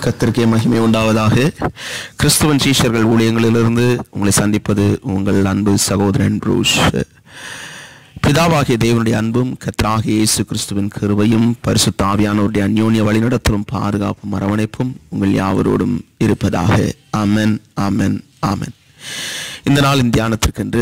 கத்திற்கே மகிமை உண்டாவதாக கிறிஸ்துவன் சீஷர்கள் ஊழியங்களிலிருந்து உங்களை சந்திப்பது உங்கள் அன்பு சகோதரன் ப்ரூஷ் பிதாவாகிய தேவனுடைய அன்பும் கத்ராகிய இயேசு கிறிஸ்துவின் கிருபையும் பரிசுத்த ஆவியானவருடைய அந்யோன்ய வழிநடத்தலும் பாதுகாப்பும் அரவணைப்பும் உங்கள் யாவரோடும் இருப்பதாக ஆமென் ஆமென் ஆமென் இந்த நாளின் தியானத்திற்கென்று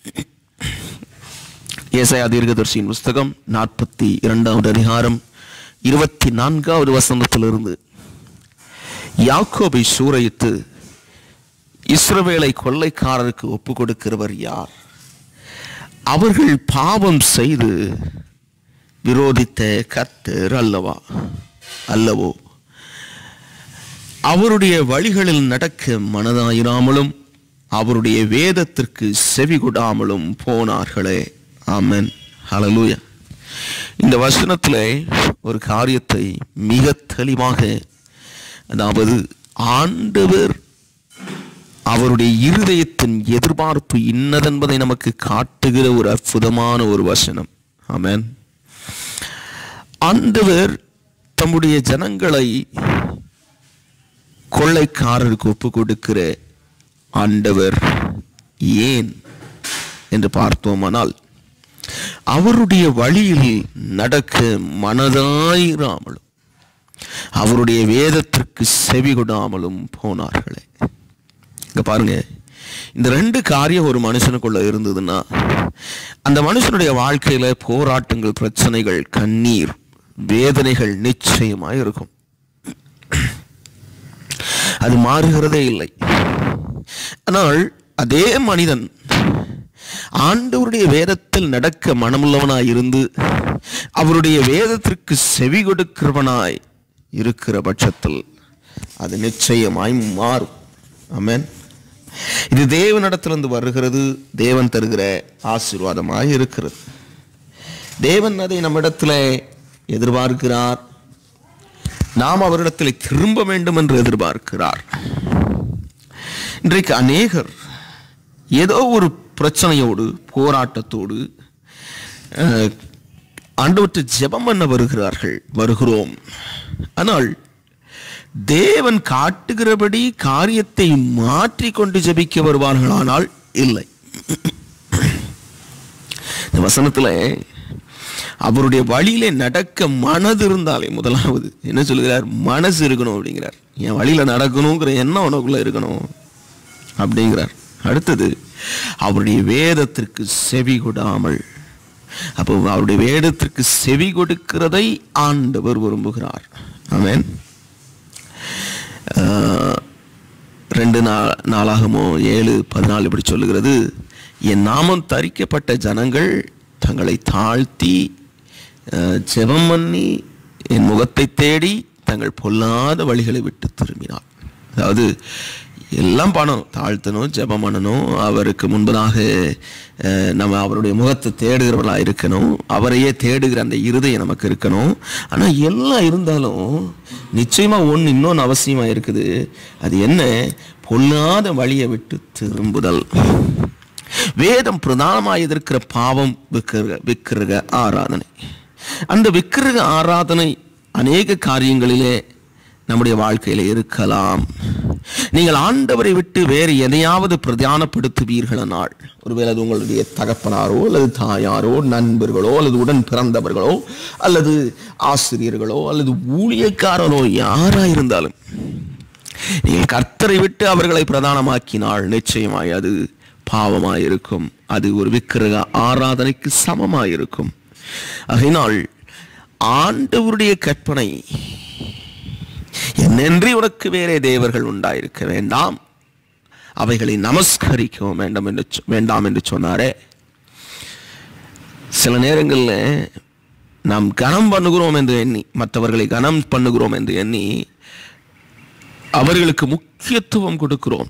ஏசாயா தீர்க்கதரிசியின் புஸ்தகம் நாற்பத்தி இரண்டாவது அதிகாரம் இருபத்தி நான்காவது வசனத்திலிருந்து யாக்கோபை சூறையிட்டு இஸ்ரவேலை கொள்ளைக்காரருக்கு ஒப்பு கொடுக்கிறவர் யார் அவர்கள் பாவம் செய்து விரோதித்த கர்த்தர் அல்லவா அல்லவோ அவருடைய வழிகளில் நடக்க மனதாயிராமலும் அவருடைய வேதத்திற்கு செவி கொடாமலும் போனார்களே ஆமென் ஹalleluya இந்த வசனத்திலே ஒரு காரியத்தை மிக தெளிவாக அதாவது ஆண்டவர் அவருடைய இருதயத்தின் எதிர்பார்ப்பு இன்னதென்பதை நமக்கு காட்டுகிற ஒரு அற்புதமான ஒரு வசனம் ஆமென் ஆண்டவர் தம்முடைய ஜனங்களை கொள்ளைக்காரருக்கு ஒப்பு கொடுக்கிற ஆண்டவர் ஏன் என்று பார்த்தோமானால் அவருடைய வழியில் நடக்க மனதாயிராமலும் அவருடைய வேதத்திற்கு செவி கொடாமலும் போனார்களே இங்க பாருங்க இந்த ரெண்டு காரியம் ஒரு மனுஷனுக்குள்ள இருந்ததுன்னா அந்த மனுஷனுடைய வாழ்க்கையில போராட்டங்கள் பிரச்சனைகள் கண்ணீர் வேதனைகள் நிச்சயமாய் இருக்கும் அது மாறுகிறதே இல்லை ஆனால் அதே மனிதன் ஆண்டவருடைய வேதத்தில் நடக்க மனமுள்ளவனாய் இருந்து அவருடைய வேதத்திற்கு செவி கொடுக்கிறவனாய் இருக்கிற பட்சத்தில் அது நிச்சயமாய் மாறும் ஆமென் இது தேவனிடத்திலிருந்து வருகிறது தேவன் தருகிற ஆசீர்வாதமாய் இருக்கிறது தேவன் அதை நம்மிடத்தில் எதிர்பார்க்கிறார் நாம் அவரிடத்தில் திரும்ப வேண்டும் என்று எதிர்பார்க்கிறார் இன்றைக்கு அநேகர் ஏதோ ஒரு பிரச்சனையோடு போராட்டத்தோடு அஹ், ஆண்டவற்றை ஜெபம் பண்ண வருகிறார்கள் வருகிறோம் ஆனால் தேவன் காட்டுகிறபடி காரியத்தை மாற்றிக்கொண்டு ஜெபிக்க வருவார்களானால் இல்லை இந்த வசனத்துல அவருடைய வழியிலே நடக்க மனது இருந்தாலே முதலாவது என்ன சொல்லுகிறார் மனசு இருக்கணும் அப்படிங்கிறார் என் வழியில நடக்கணுங்கிற எண்ணம் உனக்குள்ள இருக்கணும் அப்படிங்கிறார் அடுத்தது அவருடைய வேதத்திற்கு செவி கொடாமல் அப்போ அவருடைய வேதத்திற்கு செவி கொடுக்கிறதை ஆண்டவர் விரும்புகிறார் ஆமென் ஆஹ், ரெண்டு நா நாளாகமோ ஏழு பதினாலு இப்படி சொல்லுகிறது என் நாமம் தரிக்கப்பட்ட ஜனங்கள் தங்களை தாழ்த்தி ஆஹ், ஜெபம் பண்ணி என் முகத்தை தேடி தங்கள் பொல்லாத வழிகளை விட்டு திரும்பினார் அதாவது எல்லாம் பண்ணணும் தாழ்த்தணும் ஜெபம் பண்ணணும் அவருக்கு முன்பதாக அஹ், நம்ம அவருடைய முகத்தை தேடுகிறவர்களாக இருக்கணும் அவரையே தேடுகிற அந்த இருதயம் நமக்கு இருக்கணும் ஆனால் எல்லாம் இருந்தாலும் நிச்சயமா ஒன்று இன்னொன்று அவசியமாக இருக்குது அது என்ன பொல்லாத வழியை விட்டு திரும்புதல் வேதம் பிரதானமாக எதிர்க்கிற பாவம் விக்கிரக விக்கிரக ஆராதனை அந்த விக்கிரக ஆராதனை அநேக காரியங்களிலே நம்முடைய வாழ்க்கையில இருக்கலாம் நீங்கள் ஆண்டவரை விட்டு வேறு எதையாவது பிரதானப்படுத்துவீர்களானால் ஒருவேளை அது உங்களுடைய தகப்பனாரோ அல்லது தாயாரோ நண்பர்களோ அல்லது உடன் பிறந்தவர்களோ அல்லது ஆசிரியர்களோ அல்லது ஊழியக்காரரோ யாரா இருந்தாலும் நீங்கள் கர்த்தரை விட்டு அவர்களை பிரதானமாக்கினால் நிச்சயமாய் அது பாவமாயிருக்கும் அது ஒரு விக்கிரக ஆராதனைக்கு சமமாயிருக்கும் அதனால் ஆண்டவருடைய கற்பனை என்னென்றி உனக்கு வேறே தேவர்கள் உண்டாயிருக்க வேண்டாம் அவைகளை நமஸ்கரிக்கவும் வேண்டும் என்று சொ- வேண்டாம் என்று சொன்னாரே சில நேரங்களில் நாம் கனம் பண்ணுகிறோம் என்று எண்ணி மற்றவர்களை கனம் பண்ணுகிறோம் என்று எண்ணி அவர்களுக்கு முக்கியத்துவம் கொடுக்கிறோம்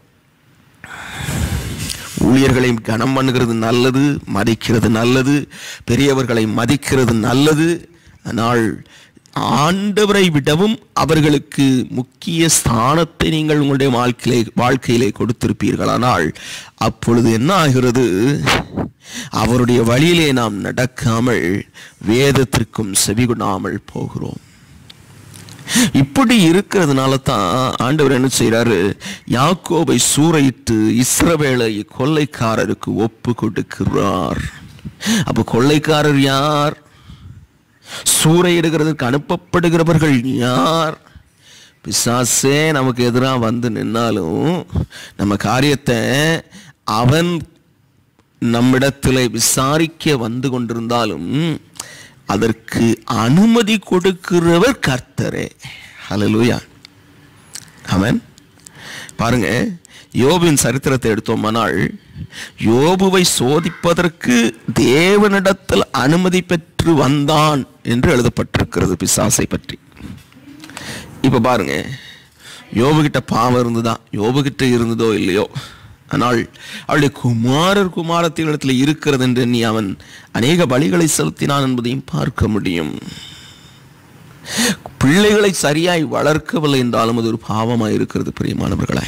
ஊழியர்களை கனம் பண்ணுகிறது நல்லது மதிக்கிறது நல்லது பெரியவர்களை மதிக்கிறது நல்லது ஆனால் ஆண்டவரை விடவும் அவர்களுக்கு முக்கிய ஸ்தானத்தை நீங்கள் உங்களுடைய வாழ்க்கையிலே வாழ்க்கையிலே கொடுத்திருப்பீர்களானால் அப்பொழுது என்ன ஆகிறது அவருடைய வழியிலே நாம் நடக்காமல் வேதத்திற்கும் செவிகொடாமல் போகிறோம் இப்படி இருக்கிறதுனால தான் ஆண்டவர் என்ன செய்றாரு யாக்கோபை சூறையிட்டு இஸ்ரவேலை கொள்ளைக்காரருக்கு ஒப்பு கொடுக்கிறார் அப்ப கொள்ளைக்காரர் யார் சூறையிடுகிறதுக்கு அனுப்பப்படுகிறவர்கள் யார் பிசாசே நமக்கு எதிராக வந்து நின்னாலும் நம்ம காரியத்தை அவன் நம்மிடத்தில் விசாரிக்க வந்து கொண்டிருந்தாலும் அதற்கு அனுமதி கொடுக்கிறவர் கர்த்தரே ஹalleluya ஆமென் பாருங்க யோபின் சரித்திரத்தை எடுத்தோமானால் யோபுவை சோதிப்பதற்கு தேவனிடத்தில் அனுமதி பெற்று வந்தான் என்று எழுதப்பட்டிருக்கிறது பிசாசை பற்றி இப்ப பாருங்க யோபு கிட்ட பாவம் இருந்துதான் யோபு கிட்ட இருந்ததோ இல்லையோ ஆனால் அவளுடைய குமாரர் குமாரத்தினிடத்தில் இருக்கிறது என்று எண்ணி அவன் அநேக பலிகளை செலுத்தினான் என்பதையும் பார்க்க முடியும் பிள்ளைகளை சரியாய் வளர்க்கவில்லை என்றாலும் அது ஒரு பாவமாய் இருக்கிறது பிரியமானவர்களே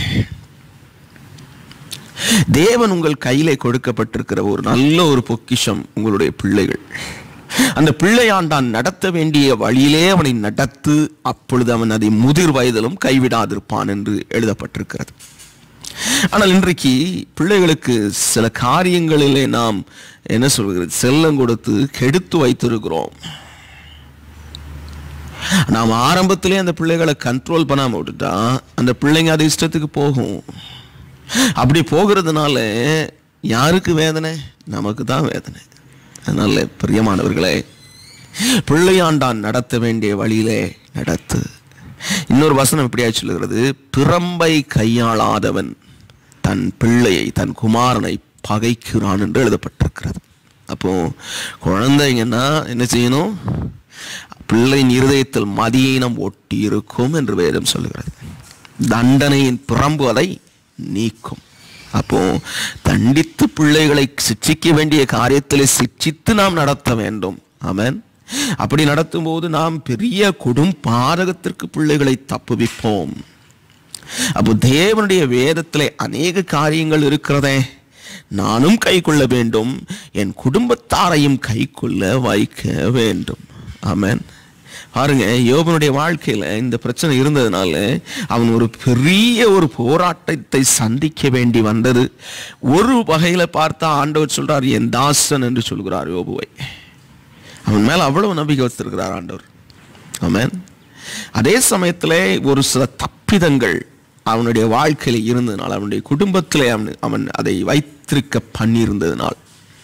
தேவன் உங்கள் கையிலே கொடுக்கப்பட்டிருக்கிற ஒரு நல்ல ஒரு பொக்கிஷம் உங்களுடைய பிள்ளைகள் அந்த பிள்ளையாண்டான் நடத்த வேண்டிய வழியிலே அவனை நடத்து அப்பொழுது அவன் அதை முதிர் வயதிலும் கைவிடாதிருப்பான் என்று எழுதப்பட்டிருக்கிறது ஆனால் இன்றைக்கு பிள்ளைகளுக்கு சில காரியங்களிலே நாம் என்ன சொல்கிறது செல்லம் கொடுத்து கெடுத்து வைத்திருக்கிறோம் நாம் ஆரம்பத்திலே அந்த பிள்ளைகளை கண்ட்ரோல் பண்ணாம விட்டுட்டா அந்த பிள்ளைங்க அது இஷ்டத்துக்கு போகும் அப்படி போகிறதுனால யாருக்கு வேதனை நமக்கு தான் வேதனை அதனால பிரியமானவர்களே பிள்ளையாண்டான் நடத்த வேண்டிய வழியிலே நடத்து இன்னொரு வசனம் இப்படியா சொல்லுகிறது பிறம்பை கையாளாதவன் தன் பிள்ளையை தன் குமாரனை பகைக்கிறான் என்று எழுதப்பட்டிருக்கிறது அப்போ குழந்தைங்கன்னா என்ன செய்யணும் பிள்ளையின் இருதயத்தில் மதியினம் ஒட்டி இருக்கும் என்று வேதம் சொல்லுகிறது தண்டனையின் பிறம்பு அதை நீக்கும் அப்போ தண்டித்து பிள்ளைகளை சிக்ஷிக்க வேண்டிய காரியத்தில் சிக்ஷித்து நாம் நடத்த வேண்டும் ஆமென் அப்படி நடத்தும் போது நாம் பெரிய கொடும் பாதகத்திற்கு பிள்ளைகளை தப்புவிப்போம் அப்போ தேவனுடைய வேதத்திலே அநேக காரியங்கள் இருக்கிறதே நானும் கை கொள்ள வேண்டும் என் குடும்பத்தாரையும் கை கொள்ள வைக்க வேண்டும் ஆமென் பாருங்க யோபனுடைய வாழ்க்கையில இந்த பிரச்சனை இருந்ததுனால அவன் ஒரு பெரிய ஒரு போராட்டத்தை சந்திக்க வேண்டி வந்தது ஒரு வகையில பார்த்தா ஆண்டவர் சொல்றார் என் தாசன் என்று சொல்கிறார் யோபுவை அவன் மேல அவ்வளவு நம்பிக்கை வச்சிருக்கிறார் ஆண்டவர் ஆமென் அதே சமயத்திலே ஒரு சில தப்பிதங்கள் அவனுடைய வாழ்க்கையில இருந்ததுனால் அவனுடைய குடும்பத்திலே அவன் அவன் அதை வைத்திருக்க பண்ணியிருந்ததுனால்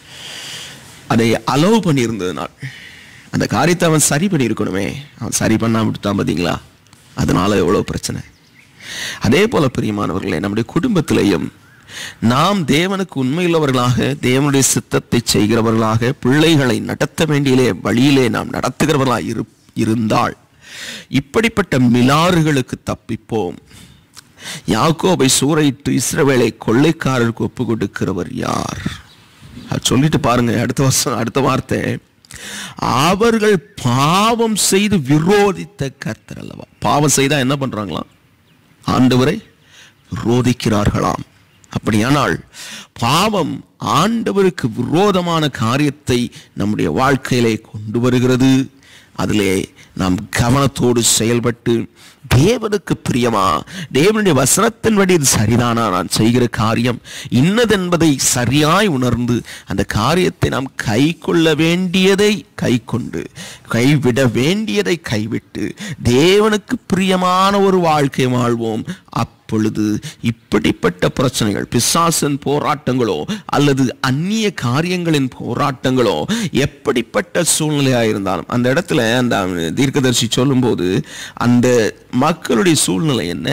அதை அலோவ் பண்ணியிருந்ததுனால் அந்த காரியத்தை அவன் சரி பண்ணியிருக்கணுமே அவன் சரி பண்ணாம விட்டுட்டான் பார்த்தீங்களா அதனால எவ்வளோ பிரச்சனை அதே போல பிரியமானவர்களே நம்முடைய குடும்பத்திலேயும் நாம் தேவனுக்கு உண்மையுள்ளவர்களாக தேவனுடைய சித்தத்தை செய்கிறவர்களாக பிள்ளைகளை நடத்த வேண்டிய வழியிலே நாம் நடத்துகிறவர்களாக இரு இருந்தால் இப்படிப்பட்ட மிலாறுகளுக்கு தப்பிப்போம் யாக்கோபை சூறையிட்டு இஸ்ரவேலை கொள்ளைக்காரருக்கு ஒப்பு கொடுக்கிறவர் யார் அது சொல்லிட்டு பாருங்க அடுத்த வருஷம் அடுத்த வார்த்தை அவர்கள் பாவம் செய்து விரோதித்த கர்த்தர் அல்லவா பாவம் செய்தா என்ன பண்றாங்களாம் ஆண்டவரை விரோதிக்கிறார்களாம் அப்படியானால் பாவம் ஆண்டவருக்கு விரோதமான காரியத்தை நம்முடைய வாழ்க்கையிலே கொண்டு வருகிறது அதிலே நாம் கவனத்தோடு செயல்பட்டு தேவனுக்கு பிரியமா தேவனுடைய வசனத்தின்படி இது சரிதானா நான் செய்கிற காரியம் இன்னதென்பதை சரியாய் உணர்ந்து அந்த காரியத்தை நாம் கை கொள்ள வேண்டியதை கை கொண்டு கைவிட வேண்டியதை கைவிட்டு தேவனுக்கு பிரியமான ஒரு வாழ்க்கை வாழ்வோம் அப்பொழுது இப்படிப்பட்ட பிரச்சனைகள் பிசாசன் போராட்டங்களோ அல்லது அந்நிய காரியங்களின் போராட்டங்களோ எப்படிப்பட்ட சூழ்நிலையாக இருந்தாலும் அந்த இடத்துல அந்த தீர்க்கதரிசி சொல்லும்போது அந்த மக்களுடைய சூழ்நிலை என்ன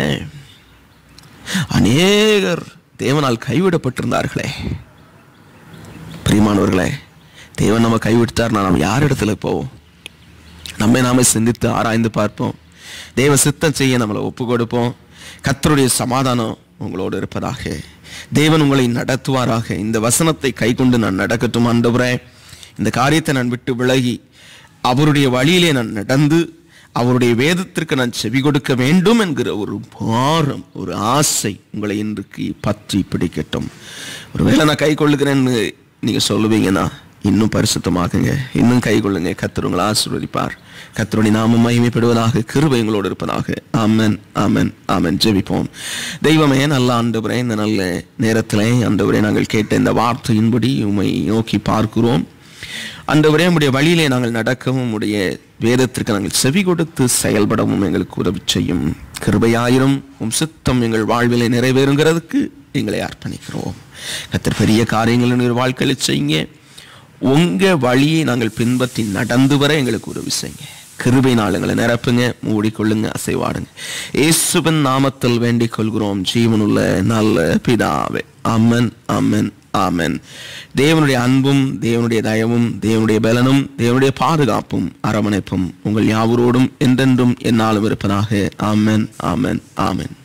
அநேகர் தேவனால் கைவிடப்பட்டிருந்தார்களே பிரியமானவர்களே தேவன் நம்ம கைவிட்டார்னா நாம் யார் இடத்துல போவோம் நம்மை நாம சிந்தித்து ஆராய்ந்து பார்ப்போம் தேவ சித்தம் செய்ய நம்மளை ஒப்பு கொடுப்போம் கர்த்தருடைய சமாதானம் உங்களோடு இருப்பதாக தேவன் உங்களை நடத்துவாராக இந்த வசனத்தை கைக்கொண்டு நான் நடக்கட்டும் ஆண்டவரே இந்த காரியத்தை நான் விட்டு விலகி அவருடைய வழியிலே நான் நடந்து அவருடைய வேதத்திற்கு நான் செவி கொடுக்க வேண்டும் என்கிற ஒரு பாரம் ஒரு ஆசை உங்களை இன்றைக்கு பற்றி பிடிக்கட்டும் ஒருவேளை நான் கை கொள்ளுகிறேன்னு நீங்க சொல்லுவீங்கன்னா இன்னும் பரிசுத்தமாகுங்க இன்னும் கைகொள்ளுங்க கத்தர் உங்களை ஆசீர்வதிப்பார் கத்தருடைய நாமம் மகிமைப்படுவதாக கிருபை எங்களோடு இருப்பதாக ஆமென் ஆமென் ஆமென் ஜெபிப்போம் தெய்வமே நல்ல ஆண்டவரே இந்த நல்ல நேரத்திலே ஆண்டவரே நாங்கள் கேட்ட இந்த வார்த்தையின்படி உம்மை நோக்கி பார்க்கிறோம் ஆண்டவரே உம்முடைய வழியிலே நாங்கள் நடக்கவும் உடைய வேதத்திற்கு நாங்கள் செவி கொடுத்து செயல்படவும் எங்களுக்கு உதவி செய்யும் கிருபையாயிரம் உம் சித்தம் எங்கள் வாழ்விலே நிறைவேறுங்கிறதுக்கு எங்களை அர்ப்பணிக்கிறோம் கத்தர் பெரிய காரியங்கள் எங்கள் வாழ்க்கையில் செய்யுங்க உங்க வழியை நாங்கள் பின்பற்றி நடந்து வர எங்களுக்கு உதவி செய்யுங்க கிருபை நாளுங்களை நிரப்புங்க மூடிக்கொள்ளுங்க அசைவாடுங்க இயேசுவின் நாமத்தில் வேண்டிக் கொள்கிறோம் ஜீவனுள்ள நல்ல பிதாவே அம்மன் அம்மன் ஆமென் தேவனுடைய அன்பும் தேவனுடைய தயவும் தேவனுடைய பலனும் தேவனுடைய பாதுகாப்பும் அரவணைப்பும் உங்கள் யாவரோடும் என்றென்றும் என்னாலும் இருப்பதாக ஆமென் ஆமென் ஆமென்